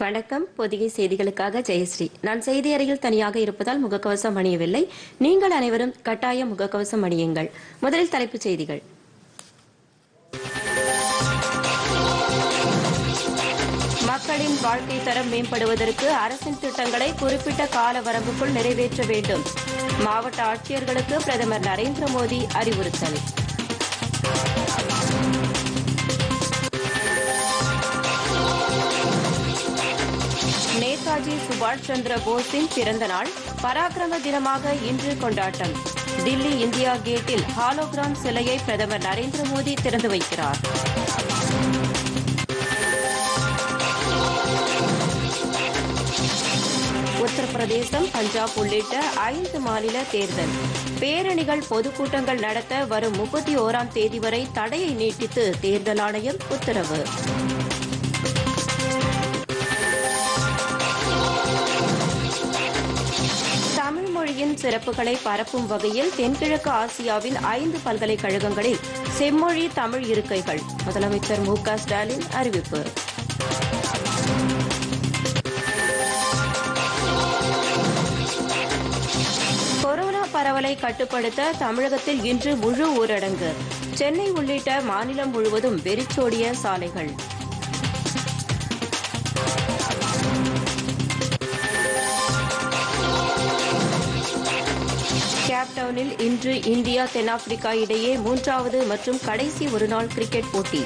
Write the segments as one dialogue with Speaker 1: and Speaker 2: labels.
Speaker 1: வணக்கம் பொதிகை செய்திகளுக்காக ஜெயஸ்ரீ நான் செய்தி அறையில் தனியாக இருப்பதால் முகக்கவசம் அணியவில்லை நீங்கள் அனைவரும் கட்டாய முகக்கவசம் அணியுங்கள் முதலில் தலைப்புச் செய்திகள் மக்களின் வாழ்க்கை தரம் மேம்படுவதற்கு அரசின் திட்டங்களை குறிப்பிட்ட கால வரம்புக்குள் நிறைவேற்ற வேண்டும் மாவட்ட ஆட்சியர்களுக்கு பிரதமர் நரேந்திர மோடி அறிவுறுத்தல் நேதாஜி சுபாஷ் சந்திர போஸின் பிறந்த நாள் பராக்கிரம தினமாக இன்று கொண்டாட்டம் தில்லி இந்தியா கேட்டில் ஹாலோகிராம் சிலையை பிரதமர் நரேந்திர மோடி திறந்து வைக்கிறார் உத்தரப்பிரதேசம் பஞ்சாப் உள்ளிட்ட ஐந்து மாநில தேர்தல் பேரணிகள் பொதுக்கூட்டங்கள் நடத்த வரும் முப்பத்தி ஓராம் தேதி வரை தடையை நீட்டித்து தேர்தல் ஆணையம் உத்தரவு தமிழ் மொழியின் சிறப்புகளை பரப்பும் வகையில் தென்கிழக்கு ஆசியாவின் ஐந்து பல்கலைக்கழகங்களில் செம்மொழி தமிழ் இருக்கைகள் முதலமைச்சர் மு க ஸ்டாலின் அறிவிப்பு கொரோனா பரவலை கட்டுப்படுத்த தமிழகத்தில் இன்று முழு ஊரடங்கு சென்னை உள்ளிட்ட மாநிலம் முழுவதும் வெறிச்சோடிய சாலைகள் கேப்டவுனில் இன்று இந்தியா தென்னாப்பிரிக்கா இடையே மூன்றாவது மற்றும் கடைசி ஒருநாள் கிரிக்கெட் போட்டி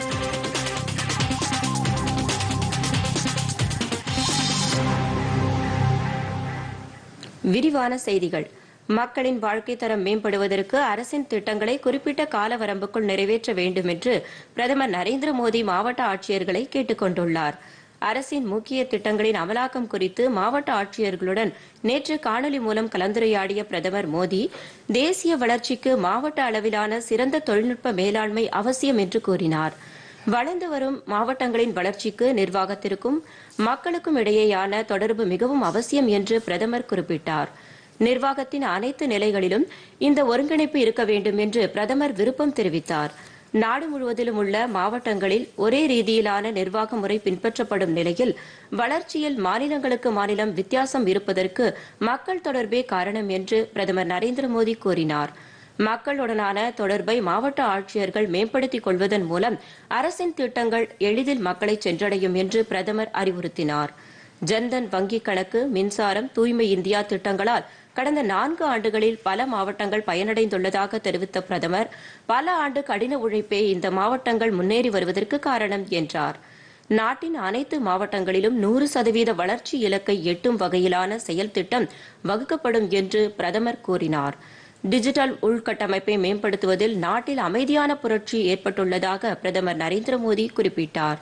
Speaker 1: விரிவான செய்திகள் மக்களின் வாழ்க்கை தரம் மேம்படுவதற்கு அரசின் திட்டங்களை குறிப்பிட்ட கால வரம்புக்குள் நிறைவேற்ற வேண்டும் என்று பிரதமர் நரேந்திர மோடி மாவட்ட ஆட்சியர்களை கேட்டுக் கொண்டுள்ளார் அரசின் முக்கிய திட்டங்களின் அமலாக்கம் குறித்து மாவட்ட ஆட்சியர்களுடன் நேற்று காணொலி மூலம் கலந்துரையாடிய பிரதமர் மோடி தேசிய வளர்ச்சிக்கு மாவட்ட அளவிலான சிறந்த தொழில்நுட்ப மேலாண்மை அவசியம் என்று கூறினார் வளர்ந்து வரும் மாவட்டங்களின் வளர்ச்சிக்கு நிர்வாகத்திற்கும் மக்களுக்கும் இடையேயான தொடர்பு மிகவும் அவசியம் என்று பிரதமர் குறிப்பிட்டார் நிர்வாகத்தின் அனைத்து நிலைகளிலும் இந்த ஒருங்கிணைப்பு இருக்க வேண்டும் என்று பிரதமர் விருப்பம் தெரிவித்தார் நாடு முழுவதிலும் உள்ள மாவட்டங்களில் ஒரே ரீதியிலான நிர்வாக முறை பின்பற்றப்படும் நிலையில் வளர்ச்சியில் மாநிலங்களுக்கு மாநிலம் வித்தியாசம் இருப்பதற்கு மக்கள் தொடர்பே காரணம் என்று பிரதமர் நரேந்திர மோடி கூறினார் மக்களுடனான தொடர்பை மாவட்ட ஆட்சியர்கள் மேம்படுத்திக் கொள்வதன் மூலம் அரசின் திட்டங்கள் எளிதில் மக்களை சென்றடையும் என்று பிரதமர் அறிவுறுத்தினார் ஜன்தன் வங்கிக் கணக்கு மின்சாரம் தூய்மை இந்தியா திட்டங்களால் கடந்த நான்கு ஆண்டுகளில் பல மாவட்டங்கள் பயனடைந்துள்ளதாக தெரிவித்த பிரதமர் பல ஆண்டு கடின உழைப்பே இந்த மாவட்டங்கள் முன்னேறி வருவதற்கு காரணம் என்றார் நாட்டின் அனைத்து மாவட்டங்களிலும் நூறு சதவீத வளர்ச்சி இலக்கை எட்டும் வகையிலான செயல் திட்டம் வகுக்கப்படும் என்று பிரதமர் கூறினார் டிஜிட்டல் உள்கட்டமைப்பை மேம்படுத்துவதில் நாட்டில் அமைதியான புரட்சி ஏற்பட்டுள்ளதாக பிரதமர் நரேந்திர மோடி குறிப்பிட்டார்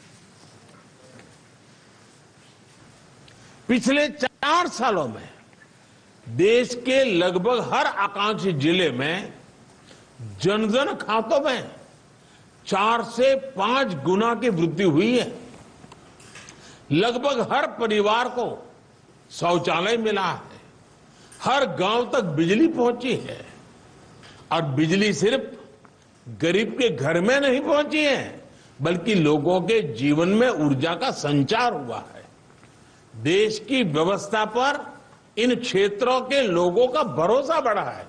Speaker 2: पिछले चार सालों में देश के लगभग हर आकांक्षी जिले में जनधन खातों में चार से पांच गुना की वृद्धि हुई है लगभग हर परिवार को शौचालय मिला है हर गांव तक बिजली पहुंची है और बिजली सिर्फ गरीब के घर में नहीं पहुंची है बल्कि लोगों के जीवन में ऊर्जा का संचार हुआ है देश की व्यवस्था पर इन क्षेत्रों के लोगों का भरोसा बढ़ा है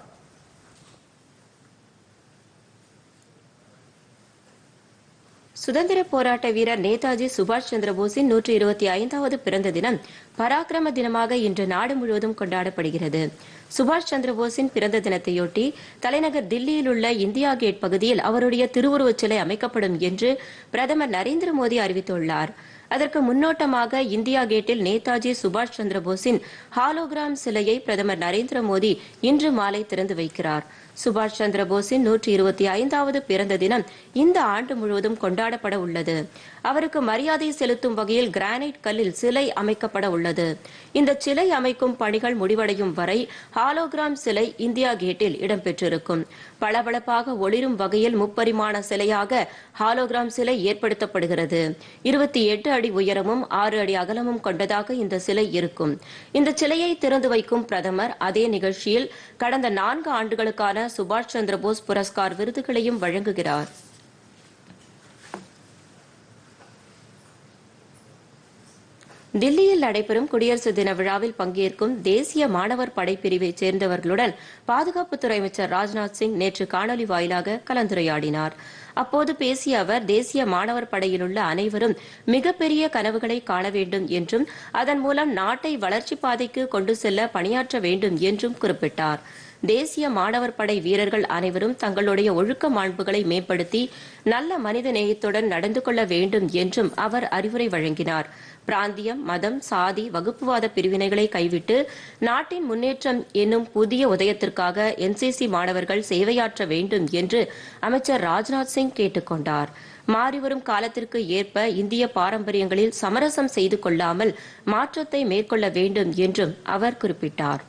Speaker 1: சுதந்திர போராட்ட வீரர் நேதாஜி சுபாஷ் சந்திரபோஸின் நூற்றி இருபத்தி ஐந்தாவது பிறந்த தினம் பராக்கிரம தினமாக இன்று நாடு முழுவதும் கொண்டாடப்படுகிறது சுபாஷ் சந்திரபோஸின் பிறந்த தினத்தையொட்டி தலைநகர் தில்லியில் உள்ள இந்தியா கேட் பகுதியில் அவருடைய திருவுருவச் சிலை அமைக்கப்படும் என்று பிரதமர் நரேந்திர மோடி அறிவித்துள்ளார் அதற்கு முன்னோட்டமாக இந்தியா கேட்டில் நேதாஜி சுபாஷ் சந்திரபோஸின் ஹாலோகிராம் சிலையை பிரதமர் நரேந்திர மோடி இன்று மாலை திறந்து வைக்கிறார் சுபாஷ் சந்திரபோஸின் நூற்றி இருபத்தி ஐந்தாவது பிறந்த தினம் இந்த ஆண்டு முழுவதும் கொண்டாடப்பட உள்ளது அவருக்கு மரியாதை செலுத்தும் வகையில் கிரானைட் கல்லில் சிலை அமைக்கப்பட உள்ளது இந்த சிலை அமைக்கும் பணிகள் முடிவடையும் வரை ஹாலோகிராம் சிலை இந்தியா கேட்டில் இடம்பெற்றிருக்கும் பளபளப்பாக ஒளிரும் வகையில் முப்பரிமாண சிலையாக ஹாலோகிராம் சிலை ஏற்படுத்தப்படுகிறது இருபத்தி எட்டு அடி உயரமும் ஆறு அடி அகலமும் கொண்டதாக இந்த சிலை இருக்கும் இந்த சிலையை திறந்து வைக்கும் பிரதமர் அதே நிகழ்ச்சியில் கடந்த நான்கு ஆண்டுகளுக்கான சுபாஷ் சந்திரபோஸ் புரஸ்கார் விருதுகளையும் வழங்குகிறார் தில்லியில் நடைபெறும் குடியரசு தின விழாவில் பங்கேற்கும் தேசிய மாணவர் படைப்பிரிவைச் சேர்ந்தவர்களுடன் பாதுகாப்புத்துறை அமைச்சர் ராஜ்நாத் சிங் நேற்று காணொலி வாயிலாக கலந்துரையாடினார் அப்போது பேசிய அவர் தேசிய மாணவர் படையிலுள்ள அனைவரும் மிகப்பெரிய கனவுகளை காண வேண்டும் என்றும் அதன் மூலம் நாட்டை வளர்ச்சிப் பாதைக்கு கொண்டு செல்ல பணியாற்ற வேண்டும் என்றும் குறிப்பிட்டார் தேசிய மாணவர் படை வீரர்கள் அனைவரும் தங்களுடைய ஒழுக்க மாண்புகளை மேம்படுத்தி நல்ல மனித நேயத்துடன் நடந்து கொள்ள வேண்டும் என்றும் அவர் அறிவுரை வழங்கினார் பிராந்தியம் மதம் சாதி வகுப்புவாத பிரிவினைகளை கைவிட்டு நாட்டின் முன்னேற்றம் என்னும் புதிய உதயத்திற்காக என்சிசி மாணவர்கள் சேவையாற்ற வேண்டும் என்று அமைச்சர் ராஜ்நாத் சிங் கேட்டுக் கொண்டார் மாறிவரும் காலத்திற்கு ஏற்ப இந்திய பாரம்பரியங்களில் சமரசம் செய்து கொள்ளாமல் மாற்றத்தை மேற்கொள்ள வேண்டும் என்றும் அவர் குறிப்பிட்டார்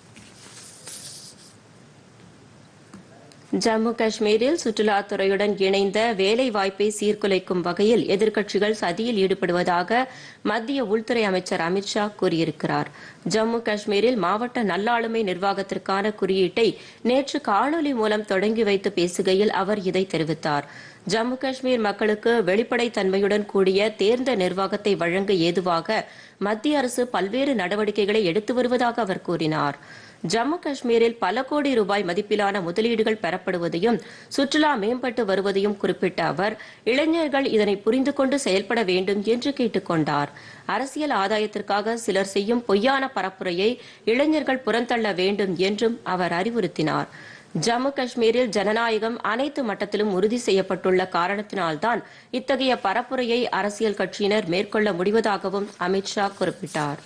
Speaker 1: ஜம்மு காஷ்மீரில் சுற்றுலாத்துறையுடன் இணைந்த வேலை வாய்ப்பை சீர்குலைக்கும் வகையில் எதிர்க்கட்சிகள் சதியில் ஈடுபடுவதாக மத்திய உள்துறை அமைச்சர் அமித்ஷா கூறியிருக்கிறார் ஜம்மு காஷ்மீரில் மாவட்ட நல்லாளுமை நிர்வாகத்திற்கான குறியீட்டை நேற்று காணொலி மூலம் தொடங்கி வைத்து பேசுகையில் அவர் இதை தெரிவித்தார் ஜம்மு காஷ்மீர் மக்களுக்கு வெளிப்படைத்தன்மையுடன் கூடிய தேர்ந்த நிர்வாகத்தை வழங்க ஏதுவாக மத்திய அரசு பல்வேறு நடவடிக்கைகளை எடுத்து வருவதாக அவர் கூறினார் ஜம்மு காஷ்மீரில் பல கோடி ரூபாய் மதிப்பிலான முதலீடுகள் பெறப்படுவதையும் சுற்றுலா மேம்பட்டு வருவதையும் குறிப்பிட்ட அவர் இளைஞர்கள் இதனை புரிந்து கொண்டு செயல்பட வேண்டும் என்று கேட்டுக் கொண்டார் அரசியல் ஆதாயத்திற்காக சிலர் செய்யும் பொய்யான பரப்புரையை இளைஞர்கள் புறந்தள்ள வேண்டும் என்றும் அவர் அறிவுறுத்தினார் ஜம்மு காஷ்மீரில் ஜனநாயகம் அனைத்து மட்டத்திலும் உறுதி செய்யப்பட்டுள்ள காரணத்தினால்தான் இத்தகைய பரப்புரையை அரசியல் கட்சியினர் மேற்கொள்ள முடிவதாகவும் அமித்ஷா குறிப்பிட்டார்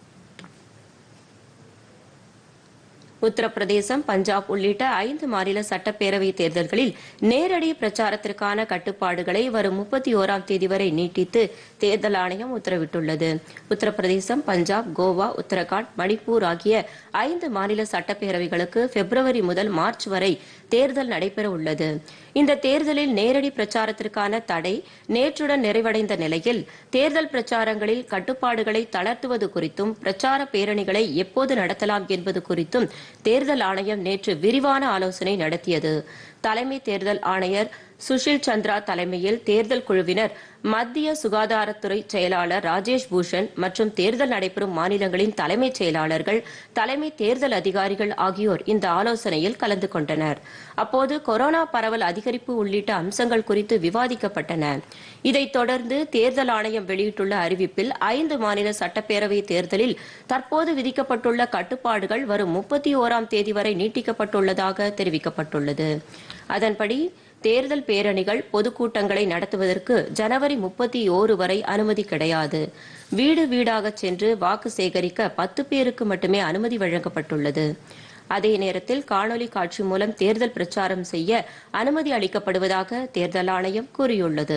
Speaker 1: உத்தரப்பிரதேசம் பஞ்சாப் உள்ளிட்ட ஐந்து மாநில சட்டப்பேரவை தேர்தல்களில் நேரடி பிரச்சாரத்திற்கான கட்டுப்பாடுகளை வரும் முப்பத்தி ஓராம் தேதி வரை நீட்டித்து தேர்தல் ஆணையம் உத்தரவிட்டுள்ளது உத்தரப்பிரதேசம் பஞ்சாப் கோவா உத்தரகாண்ட் மணிப்பூர் ஆகிய ஐந்து மாநில சட்டப்பேரவைகளுக்கு பிப்ரவரி முதல் மார்ச் வரை தேர்தல் நடைபெற உள்ளது இந்த தேர்தலில் நேரடி பிரச்சாரத்திற்கான தடை நேற்றுடன் நிறைவடைந்த நிலையில் தேர்தல் பிரச்சாரங்களில் கட்டுப்பாடுகளை தளர்த்துவது குறித்தும் பிரச்சார பேரணிகளை எப்போது நடத்தலாம் என்பது குறித்தும் தேர்தல் ஆணையம் நேற்று விரிவான ஆலோசனை நடத்தியது தலைமை தேர்தல் ஆணையர் சுஷில் சந்திரா தலைமையில் தேர்தல் குழுவினர் மத்திய சுகாதாரத்துறை செயலாளர் ராஜேஷ் பூஷன் மற்றும் தேர்தல் நடைபெறும் மாநிலங்களின் தலைமைச் செயலாளர்கள் தலைமை தேர்தல் அதிகாரிகள் ஆகியோர் இந்த ஆலோசனையில் கலந்து கொண்டனர் அப்போது கொரோனா பரவல் அதிகரிப்பு உள்ளிட்ட அம்சங்கள் குறித்து விவாதிக்கப்பட்டன இதைத் தொடர்ந்து தேர்தல் ஆணையம் வெளியிட்டுள்ள அறிவிப்பில் ஐந்து மாநில சட்டப்பேரவை தேர்தலில் தற்போது விதிக்கப்பட்டுள்ள கட்டுப்பாடுகள் வரும் முப்பத்தி ஓராம் தேதி வரை நீட்டிக்கப்பட்டுள்ளதாக தெரிவிக்கப்பட்டுள்ளது அதன்படி தேர்தல் பேரணிகள் பொதுக்கூட்டங்களை நடத்துவதற்கு ஜனவரி முப்பத்தி ஓரு வரை அனுமதி கிடையாது வீடு வீடாக சென்று வாக்கு சேகரிக்க பத்து பேருக்கு மட்டுமே அனுமதி வழங்கப்பட்டுள்ளது அதே நேரத்தில் காணொலி காட்சி மூலம் தேர்தல் பிரச்சாரம் செய்ய அனுமதி அளிக்கப்படுவதாக தேர்தல் ஆணையம் கூறியுள்ளது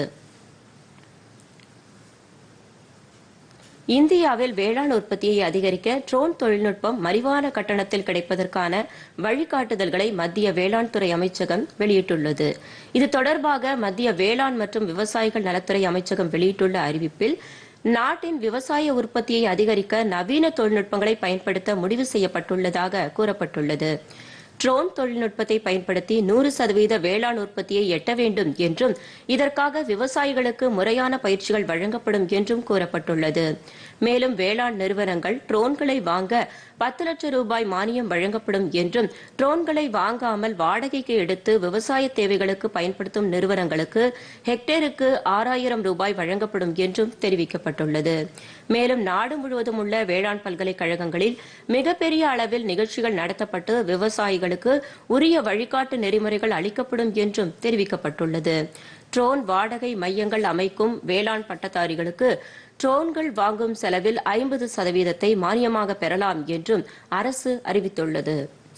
Speaker 1: இந்தியாவில் வேளாண் உற்பத்தியை அதிகரிக்க ட்ரோன் தொழில்நுட்பம் மலிவான கட்டணத்தில் கிடைப்பதற்கான வழிகாட்டுதல்களை மத்திய வேளாண் துறை அமைச்சகம் வெளியிட்டுள்ளது இது தொடர்பாக மத்திய வேளாண் மற்றும் விவசாயிகள் நலத்துறை அமைச்சகம் வெளியிட்டுள்ள அறிவிப்பில் நாட்டின் விவசாய உற்பத்தியை அதிகரிக்க நவீன தொழில்நுட்பங்களை பயன்படுத்த முடிவு செய்யப்பட்டுள்ளதாக கூறப்பட்டுள்ளது ட்ரோன் தொழில்நுட்பத்தை பயன்படுத்தி நூறு சதவீத வேளாண் உற்பத்தியை எட்ட வேண்டும் என்றும் இதற்காக விவசாயிகளுக்கு முறையான பயிற்சிகள் வழங்கப்படும் என்றும் கூறப்பட்டுள்ளது மேலும் வேளாண் நிறுவனங்கள் ட்ரோன்களை வாங்க பத்து லட்சம் ரூபாய் மானியம் வழங்கப்படும் என்றும் ட்ரோன்களை வாங்காமல் வாடகைக்கு எடுத்து விவசாய தேவைகளுக்கு பயன்படுத்தும் நிறுவனங்களுக்கு ஹெக்டேருக்கு ஆறாயிரம் ரூபாய் வழங்கப்படும் என்றும் தெரிவிக்கப்பட்டுள்ளது மேலும் நாடு முழுவதும் உள்ள வேளாண் பல்கலைக்கழகங்களில் மிகப்பெரிய அளவில் நிகழ்ச்சிகள் நடத்தப்பட்டு விவசாயிகளுக்கு உரிய வழிகாட்டு நெறிமுறைகள் அளிக்கப்படும் என்றும் தெரிவிக்கப்பட்டுள்ளது ட்ரோன் வாடகை மையங்கள் அமைக்கும் வேளாண் பட்டதாரிகளுக்கு ட்ரோன்கள் வாங்கும் செலவில் ஐம்பது சதவீதத்தை மானியமாக பெறலாம் என்றும் அரசு அறிவித்துள்ளது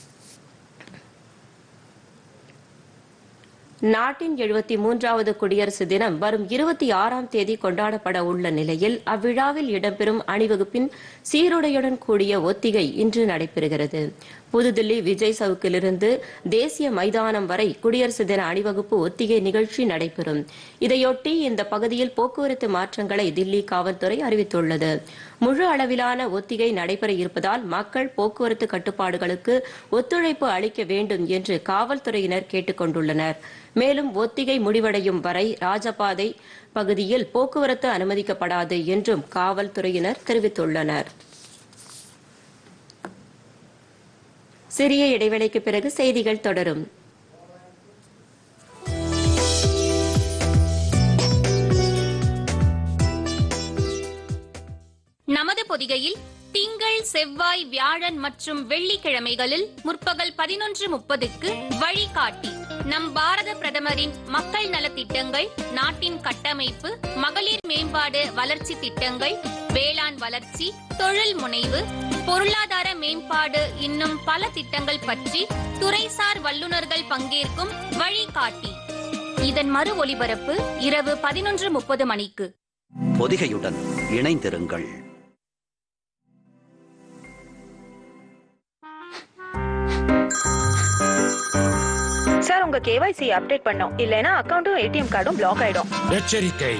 Speaker 1: நாட்டின் எழுபத்தி மூன்றாவது குடியரசு தினம் வரும் இருபத்தி ஆறாம் தேதி கொண்டாடப்பட உள்ள நிலையில் அவ்விழாவில் இடம்பெறும் அணிவகுப்பின் சீருடையுடன் கூடிய ஒத்திகை இன்று நடைபெறுகிறது புதுதில்லி விஜய் சவுக்கிலிருந்து தேசிய மைதானம் வரை குடியரசு தின அணிவகுப்பு ஒத்திகை நிகழ்ச்சி நடைபெறும் இதையொட்டி இந்த பகுதியில் போக்குவரத்து மாற்றங்களை தில்லி காவல்துறை அறிவித்துள்ளது முழு அளவிலான ஒத்திகை நடைபெற இருப்பதால் மக்கள் போக்குவரத்து கட்டுப்பாடுகளுக்கு ஒத்துழைப்பு அளிக்க வேண்டும் என்று காவல்துறையினர் கேட்டுக் கொண்டுள்ளனர் மேலும் ஒத்திகை முடிவடையும் வரை ராஜபாதை பகுதியில் போக்குவரத்து அனுமதிக்கப்படாது என்றும் காவல்துறையினர் தெரிவித்துள்ளனர் சிறிய இடைவேளைக்கு பிறகு செய்திகள் தொடரும்
Speaker 3: நமது பொதிகையில் திங்கள் செவ்வாய் வியாழன் மற்றும் வெள்ளிக்கிழமைகளில் முற்பகல் பதினொன்று முப்பதுக்கு வழிகாட்டி நம் பாரத பிரதமரின் மக்கள் நலத்திட்டங்கள் நாட்டின் கட்டமைப்பு மகளிர் மேம்பாடு வளர்ச்சி திட்டங்கள் வேளாண் வளர்ச்சி தொழில் முனைவு பொருளாதார மேம்பாடு இன்னும் பல திட்டங்கள் பற்றி துறைசார் வல்லுநர்கள் பங்கேற்கும் வழிகாட்டி இதன் மறு ஒலிபரப்பு இரவு பதினொன்று முப்பது மணிக்கு
Speaker 4: பொதிகையுடன் இணைந்திருங்கள்
Speaker 5: சார் உங்க கேவைசி அப்டேட் பண்ணோம் இல்லைன்னா அக்கவுண்டும் ஏடிஎம் கார்டும் பிளாக் ஆயிடும்
Speaker 6: எச்சரிக்கை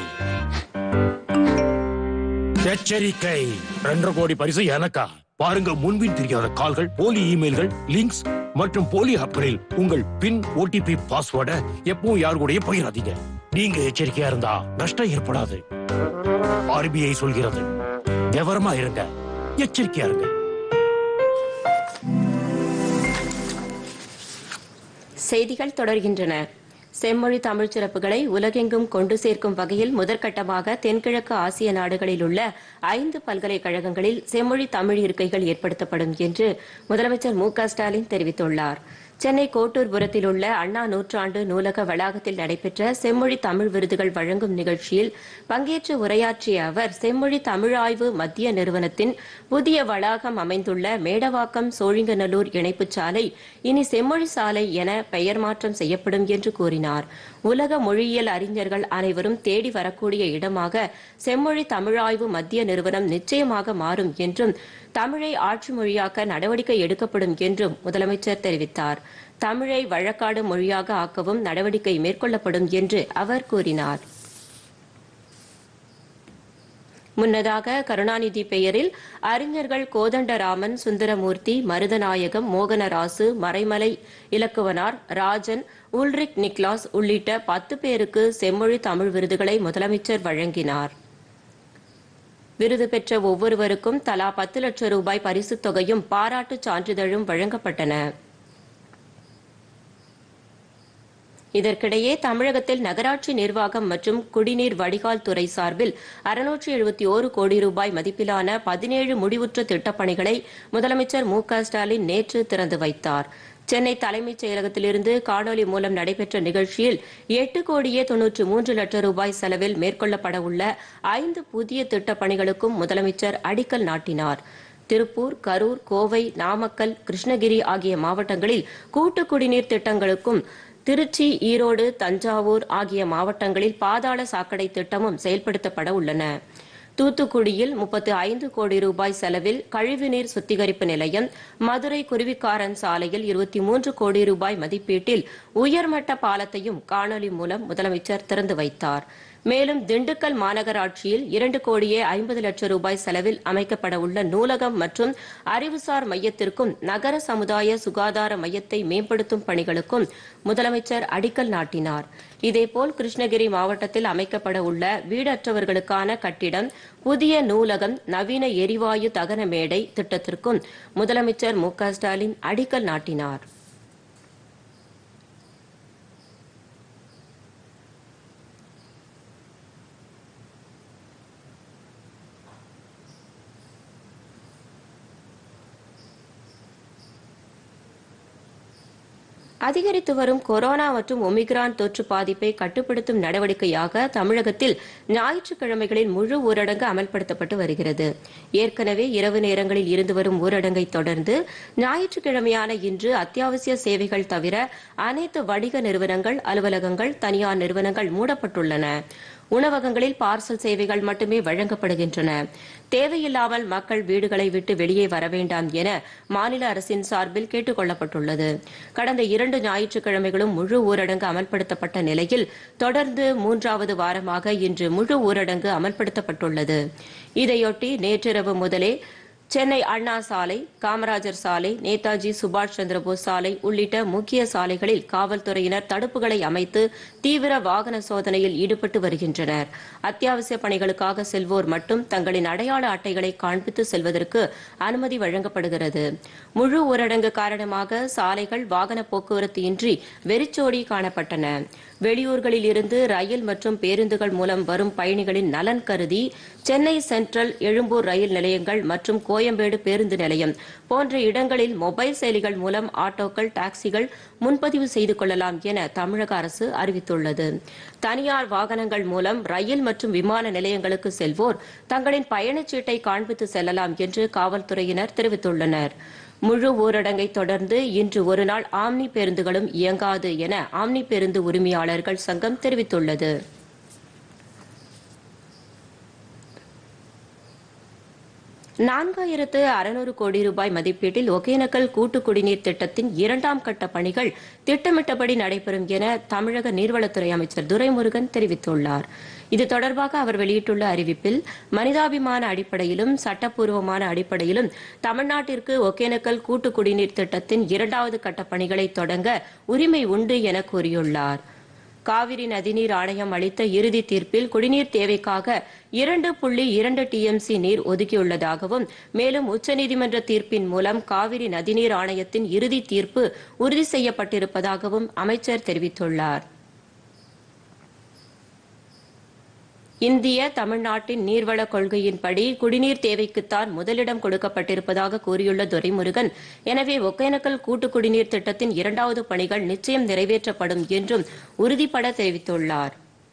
Speaker 6: எச்சரிக்கை ரெண்டரை கோடி பரிசு எனக்கா பாருங்க முன்பின் தெரியாத கால்கள் போலி இமெயில்கள் லிங்க்ஸ் மற்றும் போலி ஆப்களில் உங்கள் பின் ஓடிபி பாஸ்வேர்டை எப்பவும் யாரு கூடயும் போயிடாதீங்க நீங்க எச்சரிக்கையா இருந்தா நஷ்டம் ஏற்படாது ஆர்பிஐ சொல்கிறது விவரமா இருங்க எச்சரிக்கையா இருங்க
Speaker 1: செய்திகள் தொடர்கின்றன செம்மொழி தமிழ்ச் சிறப்புகளை உலகெங்கும் கொண்டு சேர்க்கும் வகையில் முதற்கட்டமாக தென்கிழக்கு ஆசிய நாடுகளில் உள்ள ஐந்து பல்கலைக்கழகங்களில் செம்மொழி தமிழ் இருக்கைகள் ஏற்படுத்தப்படும் என்று முதலமைச்சர் மு க ஸ்டாலின் தெரிவித்துள்ளார் சென்னை கோட்டூர்புரத்தில் உள்ள அண்ணா நூற்றாண்டு நூலக வளாகத்தில் நடைபெற்ற செம்மொழி தமிழ் விருதுகள் வழங்கும் நிகழ்ச்சியில் பங்கேற்று உரையாற்றிய அவர் செம்மொழி தமிழாய்வு மத்திய நிறுவனத்தின் புதிய வளாகம் அமைந்துள்ள மேடவாக்கம் சோழிங்கநல்லூர் இணைப்புச் சாலை இனி செம்மொழி சாலை என பெயர் மாற்றம் செய்யப்படும் என்று கூறினார் உலக மொழியியல் அறிஞர்கள் அனைவரும் தேடி வரக்கூடிய இடமாக செம்மொழி தமிழாய்வு மத்திய நிறுவனம் நிச்சயமாக மாறும் என்றும் தமிழை ஆட்சி மொழியாக்க நடவடிக்கை எடுக்கப்படும் என்றும் முதலமைச்சர் தெரிவித்தார் தமிழை வழக்காடு மொழியாக ஆக்கவும் நடவடிக்கை மேற்கொள்ளப்படும் என்று அவர் கூறினார் முன்னதாக கருணாநிதி பெயரில் அறிஞர்கள் கோதண்டராமன் சுந்தரமூர்த்தி மருதநாயகம் மோகனராசு மறைமலை இலக்குவனார் ராஜன் உல்ரிக் நிக்லாஸ் உள்ளிட்ட பத்து பேருக்கு செம்மொழி தமிழ் விருதுகளை முதலமைச்சர் வழங்கினார் விருது பெற்ற ஒவ்வொருவருக்கும் தலா பத்து லட்சம் ரூபாய் பரிசுத் தொகையும் பாராட்டுச் சான்றிதழும் வழங்கப்பட்டன இதற்கிடையே தமிழகத்தில் நகராட்சி நிர்வாகம் மற்றும் குடிநீர் வடிகால் துறை சார்பில் அறுநூற்று எழுபத்தி ஓரு கோடி ரூபாய் மதிப்பிலான பதினேழு முடிவுற்ற திட்டப்பணிகளை முதலமைச்சர் மு க ஸ்டாலின் நேற்று திறந்து வைத்தார் சென்னை தலைமைச் செயலகத்திலிருந்து காணொலி மூலம் நடைபெற்ற நிகழ்ச்சியில் எட்டு கோடியே தொன்னூற்று மூன்று லட்சம் ரூபாய் செலவில் மேற்கொள்ளப்பட உள்ள ஐந்து புதிய திட்டப் பணிகளுக்கும் முதலமைச்சர் அடிக்கல் நாட்டினார் திருப்பூர் கரூர் கோவை நாமக்கல் கிருஷ்ணகிரி ஆகிய மாவட்டங்களில் கூட்டு குடிநீர் திட்டங்களுக்கும் திருச்சி ஈரோடு தஞ்சாவூர் ஆகிய மாவட்டங்களில் பாதாள சாக்கடை திட்டமும் செயல்படுத்தப்பட உள்ளன தூத்துக்குடியில் முப்பத்து ஐந்து கோடி ரூபாய் செலவில் கழிவுநீர் சுத்திகரிப்பு நிலையம் மதுரை குருவிக்காரன் சாலையில் இருபத்தி மூன்று கோடி ரூபாய் மதிப்பீட்டில் உயர்மட்ட பாலத்தையும் காணொலி மூலம் முதலமைச்சர் திறந்து வைத்தார் மேலும் திண்டுக்கல் மாநகராட்சியில் இரண்டு கோடியே ஐம்பது லட்சம் ரூபாய் செலவில் அமைக்கப்பட உள்ள நூலகம் மற்றும் அறிவுசார் மையத்திற்கும் நகர சமுதாய சுகாதார மையத்தை மேம்படுத்தும் பணிகளுக்கும் முதலமைச்சர் அடிக்கல் நாட்டினார் இதேபோல் கிருஷ்ணகிரி மாவட்டத்தில் அமைக்கப்பட உள்ள வீடற்றவர்களுக்கான கட்டிடம் புதிய நூலகம் நவீன எரிவாயு தகன மேடை திட்டத்திற்கும் முதலமைச்சர் மு க ஸ்டாலின் அடிக்கல் நாட்டினார் அதிகரித்து வரும் கொரோனா மற்றும் ஒமிக்ரான் தொற்று பாதிப்பை கட்டுப்படுத்தும் நடவடிக்கையாக தமிழகத்தில் ஞாயிற்றுக்கிழமைகளில் முழு ஊரடங்கு அமல்படுத்தப்பட்டு வருகிறது ஏற்கனவே இரவு நேரங்களில் இருந்து வரும் ஊரடங்கை தொடர்ந்து ஞாயிற்றுக்கிழமையான இன்று அத்தியாவசிய சேவைகள் தவிர அனைத்து வணிக நிறுவனங்கள் அலுவலகங்கள் தனியார் நிறுவனங்கள் மூடப்பட்டுள்ளன உணவகங்களில் பார்சல் சேவைகள் மட்டுமே வழங்கப்படுகின்றன தேவையில்லாமல் மக்கள் வீடுகளை விட்டு வெளியே வர வேண்டாம் என மாநில அரசின் சார்பில் கேட்டுக் கொள்ளப்பட்டுள்ளது கடந்த இரண்டு ஞாயிற்றுக்கிழமைகளும் முழு ஊரடங்கு அமல்படுத்தப்பட்ட நிலையில் தொடர்ந்து மூன்றாவது வாரமாக இன்று முழு ஊரடங்கு அமல்படுத்தப்பட்டுள்ளது இதையொட்டி நேற்றிரவு முதலே சென்னை அண்ணா சாலை காமராஜர் சாலை நேதாஜி சுபாஷ் சந்திரபோஸ் சாலை உள்ளிட்ட முக்கிய சாலைகளில் காவல்துறையினர் தடுப்புகளை அமைத்து தீவிர வாகன சோதனையில் ஈடுபட்டு வருகின்றனர் அத்தியாவசிய பணிகளுக்காக செல்வோர் மட்டும் தங்களின் அடையாள அட்டைகளை காண்பித்து செல்வதற்கு அனுமதி வழங்கப்படுகிறது முழு ஊரடங்கு காரணமாக சாலைகள் வாகன போக்குவரத்து இன்றி வெறிச்சோடி காணப்பட்டன வெளியூர்களில் இருந்து ரயில் மற்றும் பேருந்துகள் மூலம் வரும் பயணிகளின் நலன் கருதி சென்னை சென்ட்ரல் எழும்பூர் ரயில் நிலையங்கள் மற்றும் கோயம்பேடு பேருந்து நிலையம் போன்ற இடங்களில் மொபைல் செயலிகள் மூலம் ஆட்டோக்கள் டாக்ஸிகள் முன்பதிவு செய்து கொள்ளலாம் என தமிழக அரசு அறிவித்துள்ளது தனியார் வாகனங்கள் மூலம் ரயில் மற்றும் விமான நிலையங்களுக்கு செல்வோர் தங்களின் பயணச்சீட்டை காண்பித்து செல்லலாம் என்று காவல்துறையினர் தெரிவித்துள்ளனர் முழு ஊரடங்கை தொடர்ந்து இன்று ஒருநாள் ஆம்னி பேருந்துகளும் இயங்காது என ஆம்னி பேருந்து உரிமையாளர்கள் சங்கம் தெரிவித்துள்ளது நான்காயிரத்து அறுநூறு கோடி ரூபாய் மதிப்பீட்டில் ஒகேனக்கல் கூட்டு குடிநீர் திட்டத்தின் இரண்டாம் கட்ட பணிகள் திட்டமிட்டபடி நடைபெறும் என தமிழக நீர்வளத்துறை அமைச்சர் துரைமுருகன் தெரிவித்துள்ளார் இது தொடர்பாக அவர் வெளியிட்டுள்ள அறிவிப்பில் மனிதாபிமான அடிப்படையிலும் சட்டப்பூர்வமான அடிப்படையிலும் தமிழ்நாட்டிற்கு ஒகேனக்கல் கூட்டு குடிநீர் திட்டத்தின் இரண்டாவது கட்ட பணிகளை தொடங்க உரிமை உண்டு என கூறியுள்ளார் காவிரி நதிநீர் ஆணையம் அளித்த இறுதி தீர்ப்பில் குடிநீர் தேவைக்காக இரண்டு புள்ளி இரண்டு டிஎம்சி நீர் ஒதுக்கியுள்ளதாகவும் மேலும் உச்சநீதிமன்ற தீர்ப்பின் மூலம் காவிரி நதிநீர் ஆணையத்தின் இறுதி தீர்ப்பு உறுதி செய்யப்பட்டிருப்பதாகவும் அமைச்சர் தெரிவித்துள்ளார் இந்திய தமிழ்நாட்டின் நீர்வள கொள்கையின்படி குடிநீர் தேவைக்குத்தான் முதலிடம் கொடுக்கப்பட்டிருப்பதாக கூறியுள்ள துரைமுருகன் எனவே ஒகேனக்கல் கூட்டு குடிநீர் திட்டத்தின் இரண்டாவது பணிகள் நிச்சயம் நிறைவேற்றப்படும் என்றும் உறுதிபட தெரிவித்துள்ளார்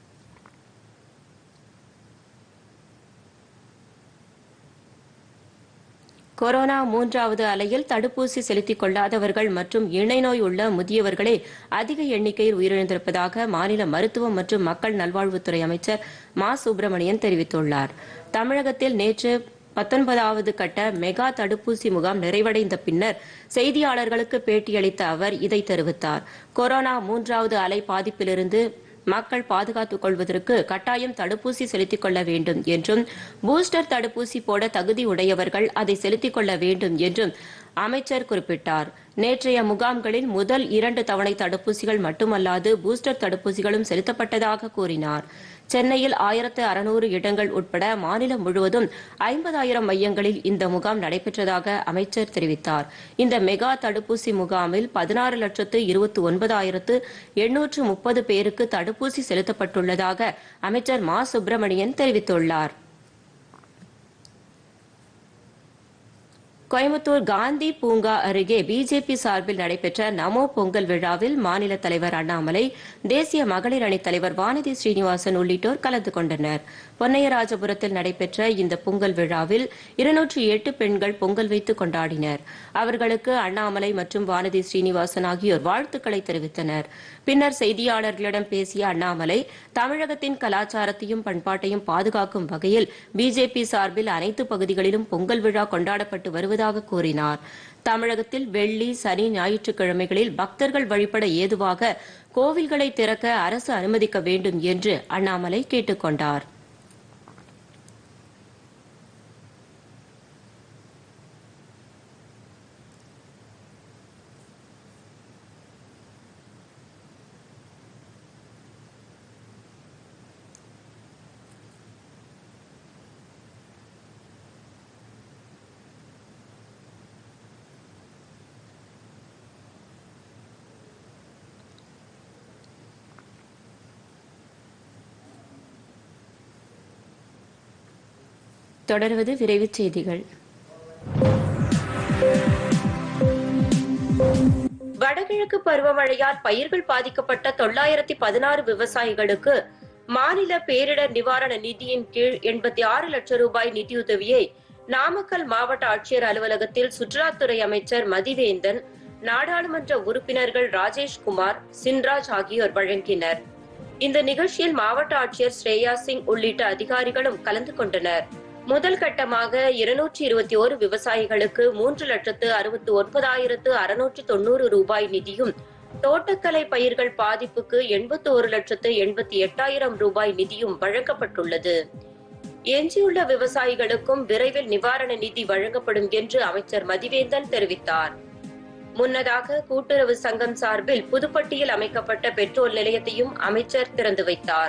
Speaker 1: கொரோனா மூன்றாவது அலையில் தடுப்பூசி செலுத்திக் கொள்ளாதவர்கள் மற்றும் இணை நோய் உள்ள முதியவர்களே அதிக எண்ணிக்கையில் உயிரிழந்திருப்பதாக மாநில மருத்துவம் மற்றும் மக்கள் நல்வாழ்வுத்துறை அமைச்சர் மா சுப்பிரமணியன் தெரிவித்துள்ளார் தமிழகத்தில் நேற்று பத்தொன்பதாவது கட்ட மெகா தடுப்பூசி முகாம் நிறைவடைந்த பின்னர் செய்தியாளர்களுக்கு பேட்டியளித்த அவர் இதை தெரிவித்தார் கொரோனா மூன்றாவது அலை பாதிப்பிலிருந்து மக்கள் பாதுகாத்துக் கொள்வதற்கு கட்டாயம் தடுப்பூசி செலுத்திக் கொள்ள வேண்டும் என்றும் பூஸ்டர் தடுப்பூசி போட தகுதி உடையவர்கள் அதை செலுத்திக் கொள்ள வேண்டும் என்றும் அமைச்சர் குறிப்பிட்டார் நேற்றைய முகாம்களில் முதல் இரண்டு தவணை தடுப்பூசிகள் மட்டுமல்லாது பூஸ்டர் தடுப்பூசிகளும் செலுத்தப்பட்டதாக கூறினார் சென்னையில் ஆயிரத்து அறுநூறு இடங்கள் உட்பட மாநிலம் முழுவதும் ஐம்பதாயிரம் மையங்களில் இந்த முகாம் நடைபெற்றதாக அமைச்சர் தெரிவித்தார் இந்த மெகா தடுப்பூசி முகாமில் பதினாறு லட்சத்து இருபத்தி ஒன்பதாயிரத்து எண்ணூற்று முப்பது பேருக்கு தடுப்பூசி செலுத்தப்பட்டுள்ளதாக அமைச்சர் மா சுப்பிரமணியன் தெரிவித்துள்ளார் கோயம்புத்தூர் காந்தி பூங்கா அருகே பிஜேபி சார்பில் நடைபெற்ற நமோ பொங்கல் விழாவில் மாநில தலைவர் அண்ணாமலை தேசிய மகளிர் அணித் தலைவர் வானதி ஸ்ரீனிவாசன் உள்ளிட்டோர் கலந்து கொண்டனர் பொன்னையராஜபுரத்தில் நடைபெற்ற இந்த பொங்கல் விழாவில் இருநூற்றி எட்டு பெண்கள் பொங்கல் வைத்து கொண்டாடினர் அவர்களுக்கு அண்ணாமலை மற்றும் வானதி ஸ்ரீனிவாசன் ஆகியோர் வாழ்த்துக்களை தெரிவித்தனர் பின்னர் செய்தியாளர்களிடம் பேசிய அண்ணாமலை தமிழகத்தின் கலாச்சாரத்தையும் பண்பாட்டையும் பாதுகாக்கும் வகையில் பிஜேபி சார்பில் அனைத்து பகுதிகளிலும் பொங்கல் விழா கொண்டாடப்பட்டு வருவதாக கூறினார் தமிழகத்தில் வெள்ளி சனி ஞாயிற்றுக்கிழமைகளில் பக்தர்கள் வழிபட ஏதுவாக கோவில்களை திறக்க அரசு அனுமதிக்க வேண்டும் என்று அண்ணாமலை கேட்டுக் கொண்டார் தொடர்வது விரைவுச் செய்திகள் வடகிழக்கு பருவமழையால் பயிர்கள் பாதிக்கப்பட்ட தொள்ளாயிரத்தி பதினாறு விவசாயிகளுக்கு மாநில பேரிடர் நிவாரண நிதியின் கீழ் எண்பத்தி ஆறு லட்சம் ரூபாய் நிதியுதவியை நாமக்கல் மாவட்ட ஆட்சியர் அலுவலகத்தில் சுற்றுலாத்துறை அமைச்சர் மதிவேந்தன் நாடாளுமன்ற உறுப்பினர்கள் ராஜேஷ்குமார் சின்ராஜ் ஆகியோர் வழங்கினர் இந்த நிகழ்ச்சியில் மாவட்ட ஆட்சியர் ஸ்ரேயா சிங் உள்ளிட்ட அதிகாரிகளும் கலந்து கொண்டனர் முதல் கட்டமாக இருநூற்றி இருபத்தி ஓரு விவசாயிகளுக்கு மூன்று லட்சத்து அறுபத்தி ஒன்பதாயிரத்து அறுநூற்று தொண்ணூறு ரூபாய் நிதியும் தோட்டக்கலை பயிர்கள் பாதிப்புக்கு எண்பத்தி ஒரு லட்சத்து எண்பத்தி எட்டாயிரம் ரூபாய் நிதியும் வழங்கப்பட்டுள்ளது எஞ்சியுள்ள விவசாயிகளுக்கும் விரைவில் நிவாரண நிதி வழங்கப்படும் என்று அமைச்சர் மதிவேந்தன் தெரிவித்தார் முன்னதாக கூட்டுறவு சங்கம் சார்பில் புதுப்பட்டியில் அமைக்கப்பட்ட பெட்ரோல் நிலையத்தையும் அமைச்சர் திறந்து வைத்தார்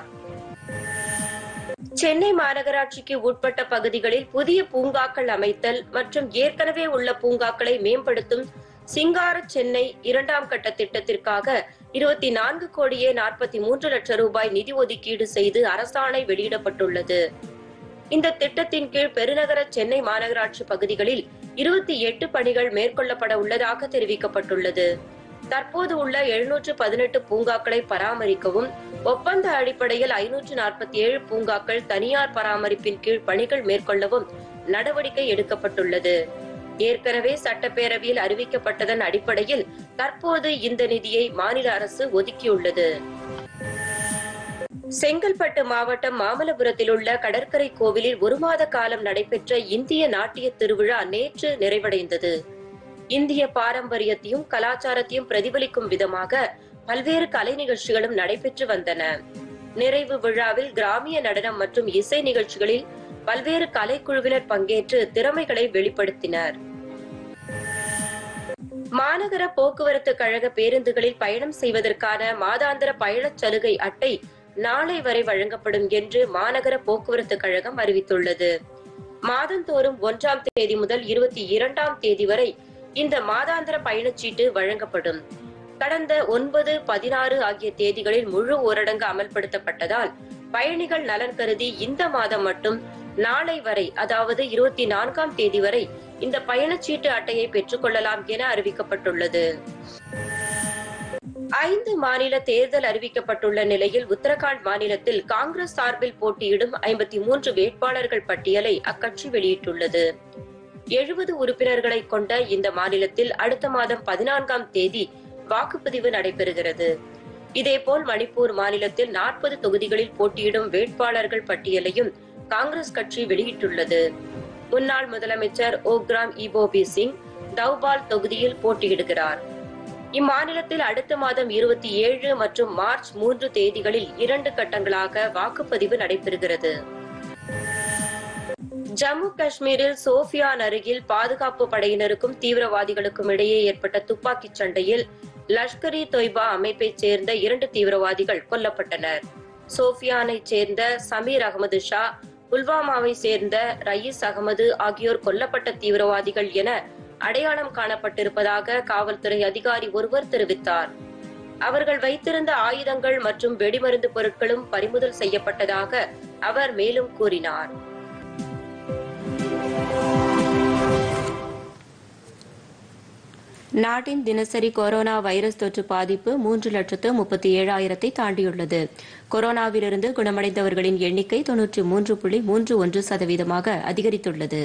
Speaker 1: சென்னை மாநகராட்சிக்கு உட்பட்ட பகுதிகளில் புதிய பூங்காக்கள் அமைத்தல் மற்றும் ஏற்கனவே உள்ள பூங்காக்களை மேம்படுத்தும் சிங்கார சென்னை இரண்டாம் கட்ட திட்டத்திற்காக இருபத்தி நான்கு கோடியே நாற்பத்தி மூன்று லட்சம் ரூபாய் நிதி ஒதுக்கீடு செய்து அரசாணை வெளியிடப்பட்டுள்ளது இந்த திட்டத்தின் கீழ் பெருநகர சென்னை மாநகராட்சி பகுதிகளில் இருபத்தி எட்டு பணிகள் மேற்கொள்ளப்பட உள்ளதாக தெரிவிக்கப்பட்டுள்ளது தற்போது உள்ள எழுநூற்று பதினெட்டு பூங்காக்களை பராமரிக்கவும் ஒப்பந்த அடிப்படையில் ஐநூற்று நாற்பத்தி ஏழு பூங்காக்கள் தனியார் பராமரிப்பின் கீழ் பணிகள் மேற்கொள்ளவும் நடவடிக்கை எடுக்கப்பட்டுள்ளது ஏற்கனவே சட்டப்பேரவையில் அறிவிக்கப்பட்டதன் அடிப்படையில் தற்போது இந்த நிதியை மாநில அரசு ஒதுக்கியுள்ளது செங்கல்பட்டு மாவட்டம் மாமல்லபுரத்தில் உள்ள கடற்கரை கோவிலில் ஒரு மாத காலம் நடைபெற்ற இந்திய நாட்டிய திருவிழா நேற்று நிறைவடைந்தது இந்திய பாரம்பரியத்தையும் கலாச்சாரத்தையும் பிரதிபலிக்கும் விதமாக பல்வேறு கலை நிகழ்ச்சிகளும் நடைபெற்று வந்தன நிறைவு விழாவில் கிராமிய நடனம் மற்றும் இசை நிகழ்ச்சிகளில் பல்வேறு கலைக்குழுவினர் பங்கேற்று திறமைகளை வெளிப்படுத்தினர் மாநகர போக்குவரத்து கழக பேருந்துகளில் பயணம் செய்வதற்கான மாதாந்திர பயணச் சலுகை அட்டை நாளை வரை வழங்கப்படும் என்று மாநகர போக்குவரத்து கழகம் அறிவித்துள்ளது மாதந்தோறும் ஒன்றாம் தேதி முதல் இருபத்தி இரண்டாம் தேதி வரை இந்த மாதாந்திர பயணச்சீட்டு வழங்கப்படும் கடந்த ஒன்பது பதினாறு ஆகிய தேதிகளில் முழு ஊரடங்கு அமல்படுத்தப்பட்டதால் பயணிகள் நலன் கருதி இந்த மாதம் மட்டும் நாளை வரை அதாவது இருபத்தி நான்காம் தேதி வரை இந்த பயணச்சீட்டு அட்டையை பெற்றுக் கொள்ளலாம் என அறிவிக்கப்பட்டுள்ளது ஐந்து மாநில தேர்தல் அறிவிக்கப்பட்டுள்ள நிலையில் உத்தரகாண்ட் மாநிலத்தில் காங்கிரஸ் சார்பில் போட்டியிடும் ஐம்பத்தி மூன்று வேட்பாளர்கள் பட்டியலை அக்கட்சி வெளியிட்டுள்ளது எழுபது உறுப்பினர்களை கொண்ட இந்த மாநிலத்தில் அடுத்த மாதம் பதினான்காம் தேதி வாக்குப்பதிவு நடைபெறுகிறது இதேபோல் மணிப்பூர் மாநிலத்தில் நாற்பது தொகுதிகளில் போட்டியிடும் வேட்பாளர்கள் பட்டியலையும் காங்கிரஸ் கட்சி வெளியிட்டுள்ளது முன்னாள் முதலமைச்சர் ஓக்ராம் இபோபி சிங் தௌபால் தொகுதியில் போட்டியிடுகிறார் இம்மாநிலத்தில் அடுத்த மாதம் இருபத்தி ஏழு மற்றும் மார்ச் மூன்று தேதிகளில் இரண்டு கட்டங்களாக வாக்குப்பதிவு நடைபெறுகிறது ஜம்மு காஷ்மீரில் சோஃபியான் அருகில் பாதுகாப்பு படையினருக்கும் தீவிரவாதிகளுக்கும் இடையே ஏற்பட்ட துப்பாக்கிச் சண்டையில் லஷ்கர் இ தொய்பா அமைப்பைச் சேர்ந்த இரண்டு தீவிரவாதிகள் கொல்லப்பட்டனர் சோஃபியானைச் சேர்ந்த சமீர் அகமது ஷா புல்வாமாவை சேர்ந்த ரயீஸ் அகமது ஆகியோர் கொல்லப்பட்ட தீவிரவாதிகள் என அடையாளம் காணப்பட்டிருப்பதாக காவல்துறை அதிகாரி ஒருவர் தெரிவித்தார் அவர்கள் வைத்திருந்த ஆயுதங்கள் மற்றும் வெடிமருந்து பொருட்களும் பறிமுதல் செய்யப்பட்டதாக அவர் மேலும் கூறினார் நாட்டின் தினசரி கொரோனா வைரஸ் தொற்று பாதிப்பு மூன்று லட்சத்து முப்பத்தி ஏழாயிரத்தை தாண்டியுள்ளது கொரோனாவிலிருந்து குணமடைந்தவர்களின் எண்ணிக்கை தொன்னூற்றி மூன்று புள்ளி மூன்று ஒன்று சதவீதமாக அதிகரித்துள்ளது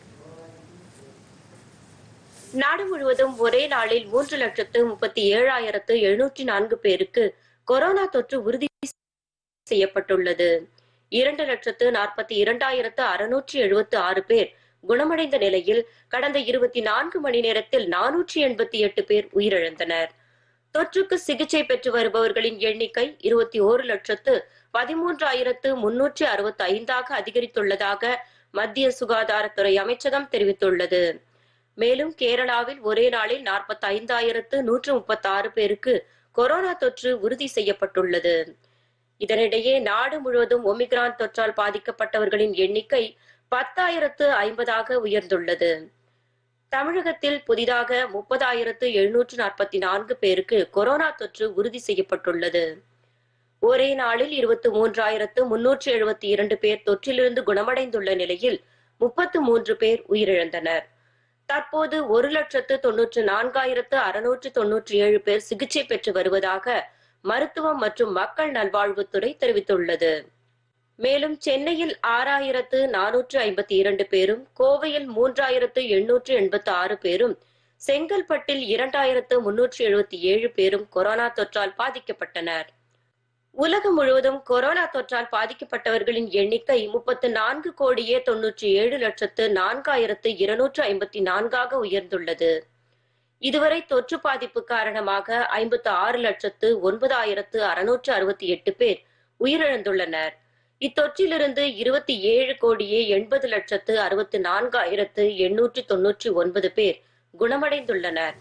Speaker 1: நாடு முழுவதும் ஒரே நாளில் மூன்று லட்சத்து முப்பத்தி ஏழாயிரத்து எழுநூற்றி நான்கு பேருக்கு கொரோனா தொற்று உறுதி செய்யப்பட்டுள்ளது இரண்டு லட்சத்து நாற்பத்தி இரண்டாயிரத்து அறுநூற்றி எழுபத்து ஆறு பேர் குணமடைந்த நிலையில் கடந்த இருபத்தி நான்கு மணி நேரத்தில் நானூற்றி எண்பத்தி எட்டு பேர் உயிரிழந்தனர் தொற்றுக்கு சிகிச்சை பெற்று வருபவர்களின் எண்ணிக்கை இருபத்தி ஓரு லட்சத்து பதிமூன்றாயிரத்து முன்னூற்றி அறுபத்தி ஐந்தாக அதிகரித்துள்ளதாக மத்திய சுகாதாரத்துறை அமைச்சகம் தெரிவித்துள்ளது மேலும் கேரளாவில் ஒரே நாளில் நாற்பத்தி ஐந்தாயிரத்து நூற்று முப்பத்தி ஆறு பேருக்கு கொரோனா தொற்று உறுதி செய்யப்பட்டுள்ளது இதனிடையே நாடு முழுவதும் ஒமிக்ரான் தொற்றால் பாதிக்கப்பட்டவர்களின் எண்ணிக்கை பத்தாயிரத்து ஐம்பதாக உயர்ந்துள்ளது தமிழகத்தில் புதிதாக முப்பதாயிரத்து எழுநூற்று நாற்பத்தி நான்கு பேருக்கு கொரோனா தொற்று உறுதி செய்யப்பட்டுள்ளது ஒரே நாளில் இருபத்தி மூன்றாயிரத்து முன்னூற்று எழுபத்தி இரண்டு பேர் தொற்றிலிருந்து குணமடைந்துள்ள நிலையில் முப்பத்து மூன்று பேர் உயிரிழந்தனர் தற்போது ஒரு லட்சத்து தொன்னூற்று நான்காயிரத்து அறுநூற்று தொன்னூற்றி ஏழு பேர் சிகிச்சை பெற்று வருவதாக மருத்துவம் மற்றும் மக்கள் நல்வாழ்வுத்துறை தெரிவித்துள்ளது மேலும் சென்னையில் ஆறாயிரத்து நானூற்று ஐம்பத்தி இரண்டு பேரும் கோவையில் மூன்றாயிரத்து எண்ணூற்று எண்பத்தி ஆறு பேரும் செங்கல்பட்டில் இரண்டாயிரத்து முன்னூற்று எழுபத்தி ஏழு பேரும் கொரோனா தொற்றால் பாதிக்கப்பட்டனர் உலகம் முழுவதும் கொரோனா தொற்றால் பாதிக்கப்பட்டவர்களின் எண்ணிக்கை முப்பத்து நான்கு கோடியே தொன்னூற்றி ஏழு லட்சத்து நான்காயிரத்து இருநூற்று ஐம்பத்தி நான்காக உயர்ந்துள்ளது இதுவரை தொற்று பாதிப்பு காரணமாக ஐம்பத்து ஆறு லட்சத்து ஒன்பதாயிரத்து அறுநூற்று அறுபத்தி எட்டு பேர் உயிரிழந்துள்ளனர் இத்தொற்றிலிருந்து இருபத்தி ஏழு கோடியே எண்பது லட்சத்து அறுபத்தி நான்காயிரத்து எண்ணூற்று தொன்னூற்றி ஒன்பது பேர் குணமடைந்துள்ளனர்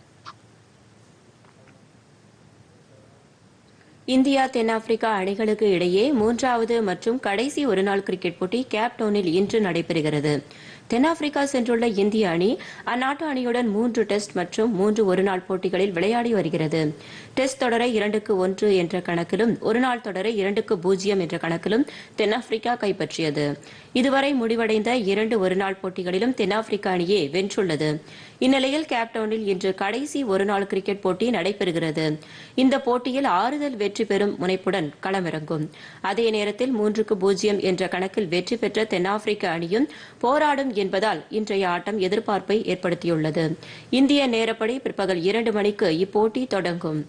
Speaker 1: இந்தியா தென்னாப்பிரிக்கா அணிகளுக்கு இடையே மூன்றாவது மற்றும் கடைசி ஒருநாள் கிரிக்கெட் போட்டி கேப்டவுனில் இன்று நடைபெறுகிறது தென்னாப்பிரிக்கா சென்றுள்ள இந்திய அணி அந்நாட்டு அணியுடன் மூன்று டெஸ்ட் மற்றும் மூன்று ஒருநாள் போட்டிகளில் விளையாடி வருகிறது டெஸ்ட் தொடரை இரண்டுக்கு ஒன்று என்ற கணக்கிலும் ஒருநாள் தொடரை இரண்டுக்கு பூஜ்ஜியம் என்ற கணக்கிலும் தென்னாப்பிரிக்கா கைப்பற்றியது இதுவரை முடிவடைந்த இரண்டு ஒருநாள் போட்டிகளிலும் தென்னாப்பிரிக்க அணியே வென்றுள்ளது இந்நிலையில் கேப்டவுனில் இன்று கடைசி ஒருநாள் கிரிக்கெட் போட்டி நடைபெறுகிறது இந்த போட்டியில் ஆறுதல் வெற்றி பெறும் முனைப்புடன் களமிறங்கும் அதே நேரத்தில் மூன்றுக்கு பூஜ்ஜியம் என்ற கணக்கில் வெற்றி பெற்ற தென்னாப்பிரிக்க அணியும் போராடும் என்பதால் இன்றைய ஆட்டம் எதிர்பார்ப்பை ஏற்படுத்தியுள்ளது இந்திய நேரப்படி பிற்பகல் இரண்டு மணிக்கு இப்போட்டி தொடங்கும்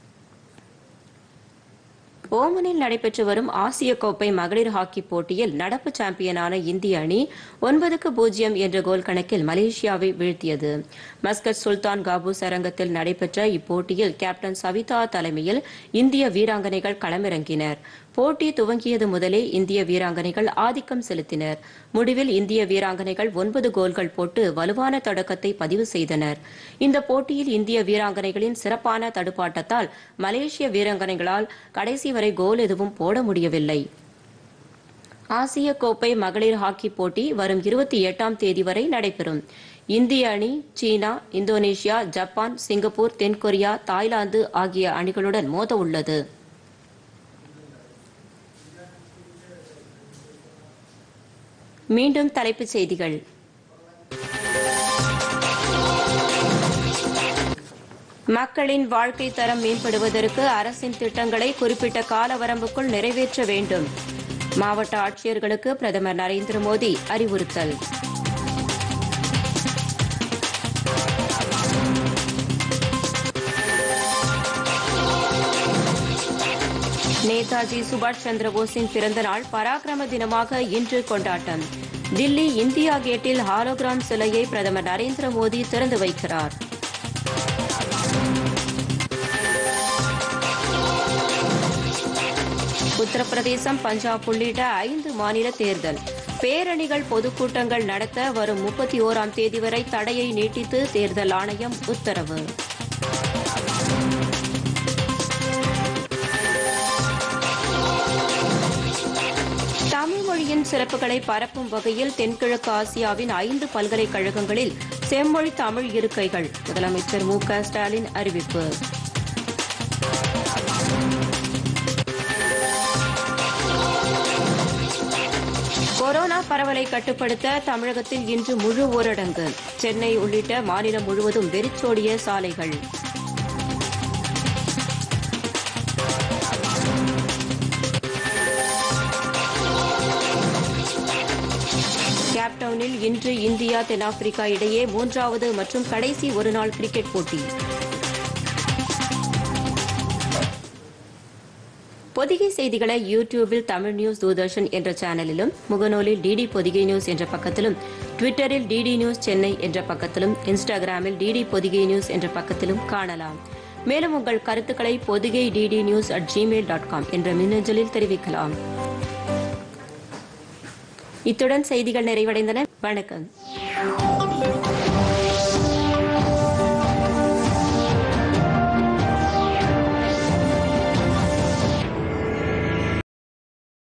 Speaker 1: ஓமனில் நடைபெற்று வரும் ஆசிய கோப்பை மகளிர் ஹாக்கி போட்டியில் நடப்பு சாம்பியனான இந்திய அணி ஒன்பதுக்கு பூஜ்ஜியம் என்ற கோல் கணக்கில் மலேசியாவை வீழ்த்தியது மஸ்கட் சுல்தான் காபூஸ் அரங்கத்தில் நடைபெற்ற இப்போட்டியில் கேப்டன் சவிதா தலைமையில் இந்திய வீராங்கனைகள் களமிறங்கினர் போட்டி துவங்கியது முதலே இந்திய வீராங்கனைகள் ஆதிக்கம் செலுத்தினர் முடிவில் இந்திய வீராங்கனைகள் ஒன்பது கோல்கள் போட்டு வலுவான தொடக்கத்தை பதிவு செய்தனர் இந்த போட்டியில் இந்திய வீராங்கனைகளின் சிறப்பான தடுப்பாட்டத்தால் மலேசிய வீராங்கனைகளால் கடைசி வரை கோல் எதுவும் போட முடியவில்லை ஆசிய கோப்பை மகளிர் ஹாக்கி போட்டி வரும் இருபத்தி எட்டாம் தேதி வரை நடைபெறும் இந்திய அணி சீனா இந்தோனேஷியா ஜப்பான் சிங்கப்பூர் தென்கொரியா தாய்லாந்து ஆகிய அணிகளுடன் மோத உள்ளது மீண்டும் தலைப்புச் செய்திகள் மக்களின் வாழ்க்கை தரம் மேம்படுவதற்கு அரசின் திட்டங்களை குறிப்பிட்ட கால வரம்புக்குள் நிறைவேற்ற வேண்டும் மாவட்ட ஆட்சியர்களுக்கு பிரதமர் நரேந்திர மோடி அறிவுறுத்தல் நேதாஜி சுபாஷ் சந்திர போஸின் பிறந்த நாள் பராக்கிரம தினமாக இன்று கொண்டாட்டம் தில்லி இந்தியா கேட்டில் ஹாலோகிராம் சிலையை பிரதமர் நரேந்திர மோடி திறந்து வைக்கிறார் உத்தரப்பிரதேசம் பஞ்சாப் உள்ளிட்ட ஐந்து மாநில தேர்தல் பேரணிகள் பொதுக்கூட்டங்கள் நடத்த வரும் முப்பத்தி ஓராம் தேதி வரை தடையை நீட்டித்து தேர்தல் ஆணையம் உத்தரவு தமிழ் மொழியின் சிறப்புகளை பரப்பும் வகையில் தென்கிழக்கு ஆசியாவின் ஐந்து பல்கலைக்கழகங்களில் செம்மொழி தமிழ் இருக்கைகள் முதலமைச்சர் மு க ஸ்டாலின் அறிவிப்பு கொரோனா பரவலை கட்டுப்படுத்த தமிழகத்தில் இன்று முழு ஊரடங்கு சென்னை உள்ளிட்ட மாநிலம் முழுவதும் வெறிச்சோடிய சாலைகள் கேப்டவுனில் இன்று இந்தியா தென்னாப்பிரிக்கா இடையே மூன்றாவது மற்றும் கடைசி ஒருநாள் கிரிக்கெட் போட்டி பொதிகை செய்திகளை யூடியூபில் தமிழ் நியூஸ் தூர்தர்ஷன் என்ற சேனலிலும் முகநூலில் டிடி பொதிகை நியூஸ் என்ற பக்கத்திலும் ட்விட்டரில் டிடி நியூஸ் சென்னை என்ற பக்கத்திலும் இன்ஸ்டாகிராமில் டிடி பொதிகை நியூஸ் என்ற பக்கத்திலும் காணலாம் மேலும் உங்கள் கருத்துக்களை Pothigai DD news at Gmail dot com என்ற மின்னஞ்சலில் தெரிவிக்கலாம் இத்துடன் செய்திகள் நிறைவடைந்தன வணக்கம்